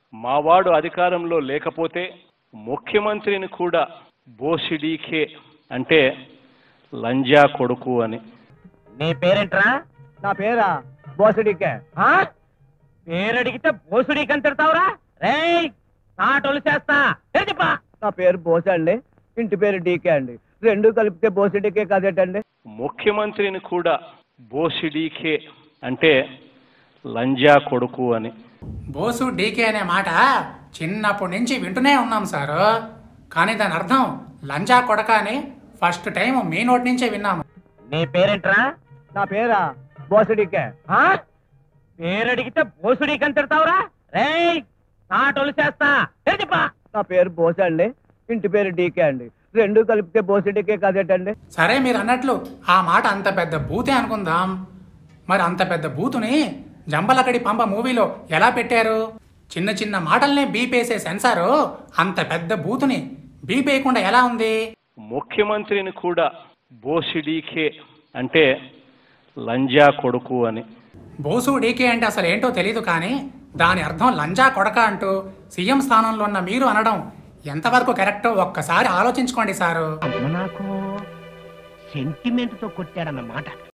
మావాడు అధికారంలో లేకపోతే ముఖ్యమంత్రిని కూడా బోసిడీకే అంటే లంజా కొడుకు అని నీ పేరేంట్రా నా పేరా బోసడికే ఆ? పేరడిగితే బోసుడీకి అని తిడతావురా రేయ్ నాటోలు చేస్తా చెప్పా నా పేరు బోస అండి ఇంటి పేరు డీకే అండి రెండు కలిపితే బోసడికే కదేటండి ముఖ్యమంత్రిని కూడా బోసిడీకే అంటే లంజా కొడుకు అని బోసు డీకే అనే మాట చిన్నప్పటి నుంచి వింటూనే ఉన్నాం సారు కానీ దాని అర్థం లంజా కొడక అని ఫస్ట్ టైం మీ నోటి నుంచే విన్నాము నీ పేరేంట్రా నా పేరా బోసడికే ఆ? పేరడిగితే బోసుడీకి అని తిడతావురా రేయ్ నాటోలు చేస్తా చెప్పా నా పేరు బోస అండి ఇంటి పేరు డీకే అండి రెండు కలిపితే బోసడికే కదేటండి సరే మీరు అన్నట్లు ఆ మాట అంత పెద్ద బూతే అనుకుందాం మరి అంత పెద్ద బూతుని జంబలకడి పంప మూవీలో ఎలా పెట్టారు చిన్న చిన్న మాటల్నే బీపేసే సెన్సారు అంత పెద్ద బూతుని బీపేయకుండా ఎలా ఉంది ముఖ్యమంత్రిని కూడా బోసిడీకే అంటే లంజా కొడుకు అని బోసు డీకే అంటే అసలు ఏంటో తెలియదు కానీ దాని అర్థం లంజా కొడక అంటూ సీఎం స్థానంలో ఉన్న మీరు అనడం ఎంతవరకు కరెక్టో ఒక్కసారి ఆలోచించుకోండి సారు నాకు సెంటిమెంట్ తో కొట్టాడన్నమాట